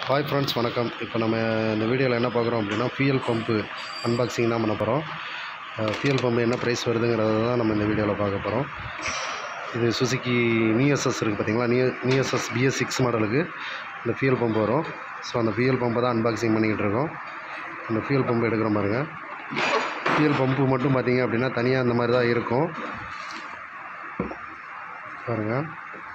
hi friends வணக்கம் இப்போ நம்ம இந்த வீடியோவில் என்ன பார்க்குறோம் அப்படின்னா ஃபியூயல் பம்பு அன்பாக்சிங் தான் பண்ண போகிறோம் ஃபியூயல் பம்பு என்ன ப்ரைஸ் வருதுங்கிறத தான் நம்ம இந்த வீடியோவில் பார்க்க போகிறோம் இது சுசுக்கி நியூஎஸ்எஸ் இருக்குது பார்த்தீங்களா நியூ நியூஎஸ்எஸ் பிஎஸ் சிக்ஸ் மாடலுக்கு இந்த ஃபியூயல் பம்பு வரும் ஸோ அந்த ஃபியூயல் பம்பை தான் அன்பாக்சிங் பண்ணிக்கிட்டு இருக்கோம் அந்த ஃபியூயல் பம்பு எடுக்கிறோம் பாருங்கள் ஃபியூயல் பம்பு மட்டும் பார்த்தீங்க அப்படின்னா தனியாக அந்த மாதிரி தான் இருக்கும் பாருங்கள்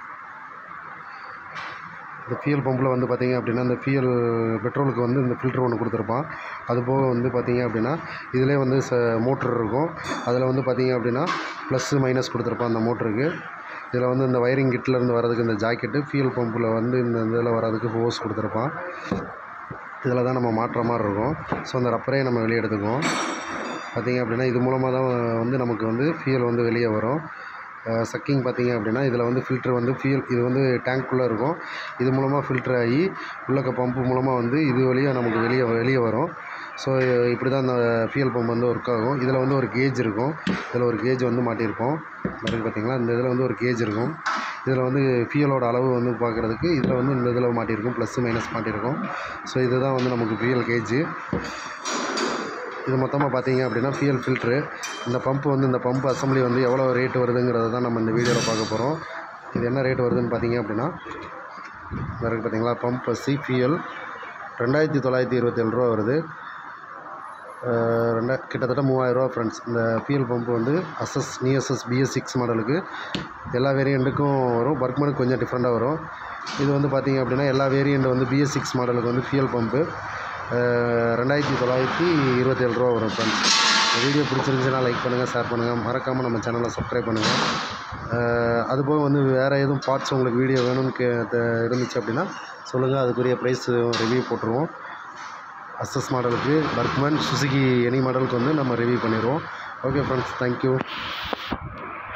இந்த ஃபியூயல் பம்பில் வந்து பார்த்தீங்க அப்படின்னா இந்த ஃபியூயல் பெட்ரோலுக்கு வந்து இந்த ஃபில்ட்ரு ஒன்று கொடுத்துருப்பான் அது போக வந்து பார்த்தீங்க அப்படின்னா இதிலே வந்து ச மோட்ரு இருக்கும் அதில் வந்து பார்த்தீங்க அப்படின்னா ப்ளஸ்ஸு மைனஸ் கொடுத்துருப்பான் அந்த மோட்ருக்கு இதில் வந்து இந்த வயரிங் கிட்லேருந்து வரதுக்கு இந்த ஜாக்கெட்டு ஃபியூயல் பம்பில் வந்து இந்த இதில் வரதுக்கு ஹோஸ் கொடுத்துருப்பான் இதில் தான் நம்ம மாட்டுற மாதிரி இருக்கும் ஸோ அந்த ரப்பரே நம்ம வெளியே எடுத்துக்குவோம் பார்த்தீங்க அப்படின்னா இது மூலமாக தான் வந்து நமக்கு வந்து ஃபியூயல் வந்து வெளியே வரும் சக்கிங் பார்த்தீங்க அப்படின்னா இதில் வந்து ஃபில்ட்ரு வந்து ஃபியூல் இது வந்து டேங்க்குள்ளே இருக்கும் இது மூலமாக ஃபில்ட்ரு ஆகி உள்ளக்க பம்பு மூலமாக வந்து இது வழியாக நமக்கு வெளியே வெளியே வரும் ஸோ இப்படி தான் இந்த ஃபியூல் பம்ப் வந்து ஒர்க் ஆகும் இதில் வந்து ஒரு கேஜ் இருக்கும் இதில் ஒரு கேஜ் வந்து மாட்டியிருப்போம் இருக்குது பார்த்தீங்களா இந்த இதில் வந்து ஒரு கேஜ் இருக்கும் இதில் வந்து ஃபியூலோட அளவு வந்து பார்க்குறதுக்கு இதில் வந்து இந்த இதில் மாட்டியிருக்கும் ப்ளஸ் மைனஸ் மாட்டியிருக்கும் ஸோ இதுதான் வந்து நமக்கு ஃபியூல் கேஜு இது மொத்தமாக பார்த்தீங்க அப்படின்னா ஃபியூல் ஃபில்ட்ரு இந்த பம்ப் வந்து இந்த பம்ப் அசம்பிளி வந்து எவ்வளோ ரேட் வருதுங்கிறத தான் நம்ம இந்த வீடியோவில் பார்க்க போகிறோம் இது என்ன ரேட் வருதுன்னு பார்த்தீங்க அப்படின்னா இந்த இருக்குது பார்த்தீங்களா பம்ப் சி ஃபியூல் ரெண்டாயிரத்தி தொள்ளாயிரத்தி இருபத்தேழு ரூபா வருது ரெண்டா கிட்டத்தட்ட மூவாயிரரூவா ஃப்ரெண்ட்ஸ் இந்த ஃபியூல் பம்ப் வந்து அஸ்எஸ் நியூஎஸ்எஸ் பிஎஸ் சிக்ஸ் மாடலுக்கு எல்லா வேரியண்ட்டுக்கும் வரும் பர்க்மனுக்கு கொஞ்சம் டிஃப்ரெண்ட்டாக வரும் இது வந்து பார்த்திங்க அப்படின்னா எல்லா வேரியண்ட் வந்து பிஎஸ் சிக்ஸ் மாடலுக்கு வந்து ஃபியூல் பம்பு ரெண்டாயிரத்தி தொள்ளாயிரத்தி இருபத்தேழு ரூபா வரும் ஃப்ரெண்ட்ஸ் இந்த வீடியோ பிடிச்சிருந்துச்சுன்னா லைக் பண்ணுங்கள் ஷேர் பண்ணுங்கள் மறக்காமல் நம்ம சேனலை சப்ஸ்கிரைப் பண்ணுங்கள் அதுபோக வந்து வேறு எதுவும் பார்ட்ஸ் உங்களுக்கு வீடியோ வேணும்னு கே த- இருந்துச்சு அப்படின்னா சொல்லுங்கள் அதுக்குரிய ப்ரைஸ் ரிவ்யூ போட்டுருவோம் அஸ்எஸ் மாடலுக்கு பர்க்மன் சுசுகி எனி மாடலுக்கு வந்து நம்ம ரிவ்யூ பண்ணிடுவோம் ஓகே ஃப்ரெண்ட்ஸ் தேங்க்யூ